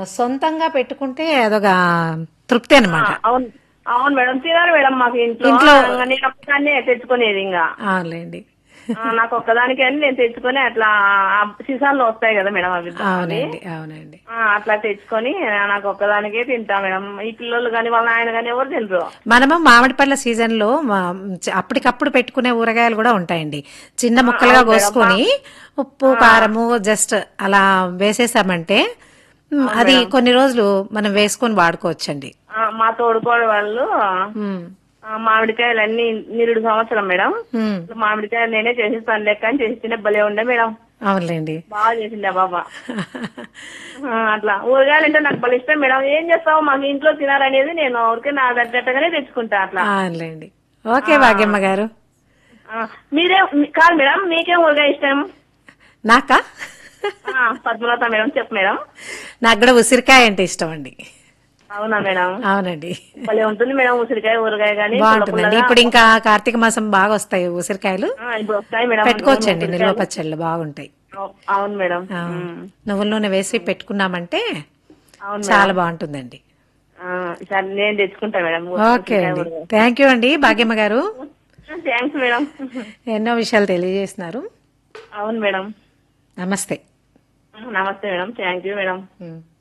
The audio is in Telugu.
సొంతంగా పెట్టుకుంటే అదొక తృప్తి అనమాట అవును అవును మేడం తినారు మేడం మాకు ఇంట్లో ఇంట్లో- ఇంకా నేను ఒక్కదాన్నే తెచ్చుకునేది ఇంకా అవునులేండి ఆ, నాకు ఒక్కదానికి అని నేను తెచ్చుకొని అట్లా ఆ సీసాల్లో వస్తాయి కదా మేడం అవి అవునండి అవునండి ఆ, అట్లా తెచ్చుకొని ఆ, నాకు ఒక్కదానికే తింటా మేడం ఈ పిల్లలు కానీ వాళ్ళ ఆయన కానీ ఎవరు తినరు మనము మామిడి పళ్ళ సీజన్ లో మా- చ- అప్పటికప్పుడు పెట్టుకునే ఊరగాయలు కూడా ఉంటాయండి చిన్న ముక్కలుగా కోసుకొని ఉప్పు కారము జస్ట్ అలా వేసేసామంటే మ్, అది కొన్ని రోజులు మనం వేసుకొని వాడుకోవచ్చండి ఆ, మా తోడుకోడు వాళ్ళు మ్, ఆ, మామిడికాయలు అన్ని నిరుడు సంవత్సరం మేడం మ్, మామిడికాయలు నేనే చేసిస్తాను లెక్క అని చేసి తినే భలే ఉండే మేడం అవునులేండి బాగా చేసిండే బాబా ఆ, అట్లా ఊరగాయలు అంటే నాకు భలే ఇష్టం మేడం ఏం చేస్తావు మాకు ఇంట్లో తినాలనేది నేను ఊరికే నా తగ్గట్టుగానే తెచ్చుకుంటా అట్లా అవునులేండి ఓకే భాగ్యమ్మ గారు ఆ, మీరే మీ- కాదు మేడం మీకేం ఊరగాయ ఇష్టం నాకా ఆ, పద్మలత మేడం చెప్పు మేడం నాకు కూడా ఉసిరికాయ అంటే ఇష్టం అండి అవునా మేడం అవునండి భలే ఉంటుంది మేడం ఉసిరికాయ ఊరగాయ కానీ బాగుంటుందండి ఇప్పుడు ఇంకా కార్తీక మాసం బాగా వస్తాయి ఉసిరికాయలు ఇప్పుడు వస్తాయి మేడం పెట్టుకోవచ్చండి నిల్వ పచ్చళ్ళు బాగుంటాయి అవు- అవును మేడం ఆ, ఉమ్. నువ్వుల నూనె వేసి పెట్టుకున్నామంటే అవును చాలా బాగుంటుందండి ఆ, ఈసారి నేను తెచ్చుకుంటా మేడం ఓకే అండి థ్యాంక్ యూ అండి భాగ్యమ్మ గారు థ్యాంక్స్ మేడం ఎన్నో విషయాలు తెలియజేస్తున్నారు అవును మేడం నమస్తే నమస్తే madam thank you madam um.